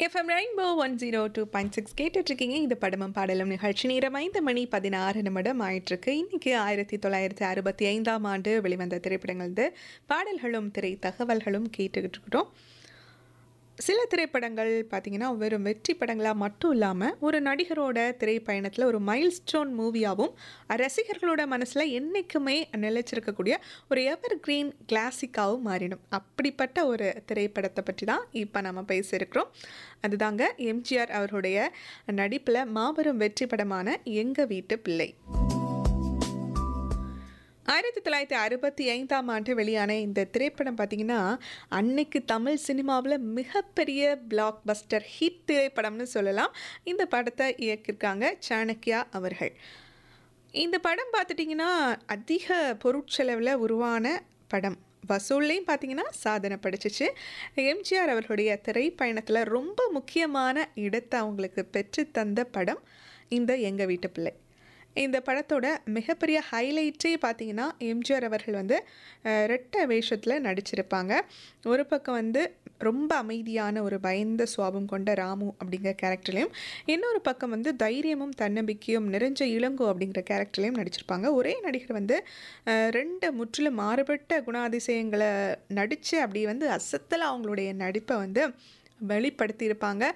FM rainbow one zero two point six கேட்டுட்ருக்கீங்க இந்த படமும் பாடலும் நிகழ்ச்சி நேரம் ஐந்து மணி பதினாறு நிமிடம் ஆயிட்டிருக்கு இன்னைக்கு ஆயிரத்தி தொள்ளாயிரத்தி அறுபத்தி ஐந்தாம் ஆண்டு வெளிவந்த திரைப்படங்கள் வந்து பாடல்களும் திரை தகவல்களும் கேட்டுக்கிட்டு இருக்கிறோம் சில திரைப்படங்கள் பார்த்திங்கன்னா வெறும் வெற்றி படங்களாக மட்டும் இல்லாமல் ஒரு நடிகரோட திரைப்பயணத்தில் ஒரு மைல் ஸ்டோன் மூவியாகவும் ரசிகர்களோட மனசில் என்றைக்குமே நிலைச்சிருக்கக்கூடிய ஒரு எவர் கிரீன் கிளாசிக்காகவும் மாறிடும் அப்படிப்பட்ட ஒரு திரைப்படத்தை பற்றி தான் இப்போ நம்ம பேசியிருக்கிறோம் அதுதாங்க எம்ஜிஆர் அவருடைய நடிப்பில் மாபெரும் வெற்றி படமான எங்கள் வீட்டு பிள்ளை ஆயிரத்தி தொள்ளாயிரத்தி அறுபத்தி ஐந்தாம் ஆண்டு வெளியான இந்த திரைப்படம் பார்த்தீங்கன்னா அன்னைக்கு தமிழ் சினிமாவில் மிகப்பெரிய பிளாக் பஸ்டர் ஹிட் திரைப்படம்னு சொல்லலாம் இந்த படத்தை இயக்கியிருக்காங்க சாணக்கியா அவர்கள் இந்த படம் பார்த்துட்டிங்கன்னா அதிக பொருட்செலவில் உருவான படம் வசூல்லையும் பார்த்தீங்கன்னா சாதனை படிச்சிச்சு எம்ஜிஆர் அவர்களுடைய திரைப்பயணத்தில் ரொம்ப முக்கியமான இடத்தை அவங்களுக்கு பெற்று தந்த படம் இந்த எங்கள் வீட்டு பிள்ளை இந்த படத்தோட மிகப்பெரிய ஹைலைட்டே பார்த்தீங்கன்னா எம்ஜிஆர் அவர்கள் வந்து அஹ், ரெட்டை வேஷத்தில் நடிச்சிருப்பாங்க ஒரு பக்கம் வந்து ரொம்ப அமைதியான ஒரு பயந்த சுவாபம் கொண்ட ராமு அப்படிங்கிற கேரக்டர்லையும் இன்னொரு பக்கம் வந்து தைரியமும் தன்னம்பிக்கையும் நிறைஞ்ச இளங்கோ அப்படிங்கிற கேரக்டர்லையும் நடிச்சிருப்பாங்க ஒரே நடிகர் வந்து அஹ், ரெண்டு முற்றிலும் மாறுபட்ட குணாதிசயங்களை நடித்து அப்படி வந்து அசத்தல அவங்களுடைய நடிப்பை வந்து வெளிப்படுத்தியிருப்பாங்க